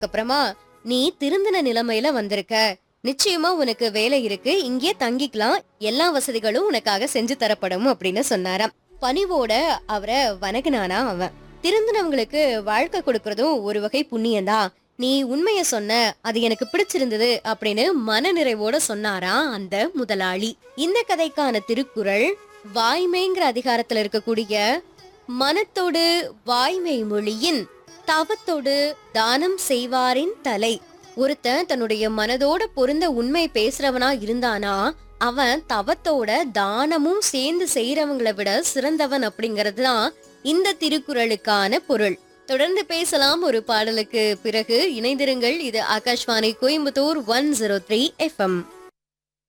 அப்புறமா நீ திருந்தின நிலைமையில வந்திருக்க நிச்சயமா உனக்கு வேலை இருக்கு இங்கே தங்கிக்கலாம் எல்லா வசதிகளும் உனக்காக செஞ்சு தரப்படும் அப்படின்னு சொன்னாராம் பணிவோட அவரை வணங்கினானா அவன் திருந்தினவங்களுக்கு வாழ்க்கை கொடுக்கறதும் ஒரு வகை புண்ணியம்தான் நீ உண்மைய சொன்ன அது எனக்கு பிடிச்சிருந்தது அப்படின்னு மனநிறைவோட சொன்னாரா அந்த முதலாளி இந்த கதைக்கான திருக்குறள் வாய்மைங்கிற அதிகாரத்துல இருக்கக்கூடிய மனத்தோடு வாய்மை மொழியின் தவத்தோடு தானம் செய்வாரின் தலை ஒருத்தன் தன்னுடைய மனதோட பொருந்த உண்மை பேசுறவனா இருந்தானா அவன் தவத்தோட தானமும் சேர்ந்து செய்யறவங்களை விட சிறந்தவன் அப்படிங்கிறது தான் இந்த திருக்குறளுக்கான பொருள் தொடர்ந்து பேசலாம் ஒரு பாடலுக்கு பிறகு இணைந்திருங்கள் இது Akashvani Coimbatore one zero three FM